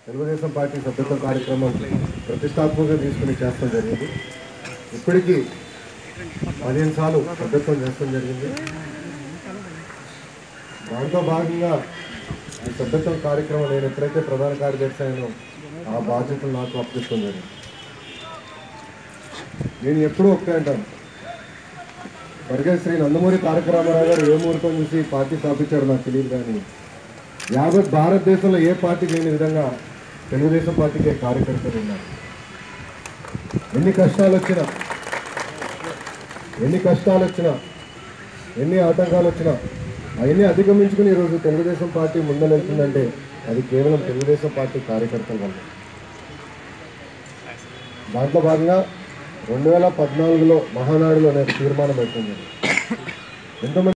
Telugu Desam party సభ్యత్వ కార్యక్రమం ప్రతిష్టాత్మకంగా తీసుకుని చేస్తాం జరిగింది ఇప్పటికీ పదిహేను సార్లు సభ్యత్వం చేస్తాం జరిగింది దాంతో భాగంగా ఈ సభ్యత్వం కార్యక్రమం నేను ఎప్పుడైతే ప్రధాన కార్యదర్శి అయినో ఆ బాధ్యతలు నాకు అప్పగిస్తుంది జరిగింది నేను ఎప్పుడూ ఒకటే అంటాను స్వర్గీయ శ్రీ నందమూరి తారక రామారావు గారు ఏ ముహూర్తం చూసి పార్టీ స్థాపించాడు నాకు తెలియదు కానీ యావత్ భారతదేశంలో ఏ పార్టీ లేని విధంగా తెలుగుదేశం పార్టీకే కార్యకర్తలు ఉన్నారు ఎన్ని కష్టాలు వచ్చినా ఎన్ని కష్టాలు వచ్చినా ఎన్ని ఆటంకాలు వచ్చినా అవన్నీ అధిగమించుకుని ఈరోజు తెలుగుదేశం పార్టీ ముందలెళ్తుందంటే అది కేవలం తెలుగుదేశం పార్టీ కార్యకర్తల వల్ల దాంట్లో భాగంగా రెండు వేల పద్నాలుగులో మహానాడులో నేను తీర్మానం పెట్టింది ఎంతమంది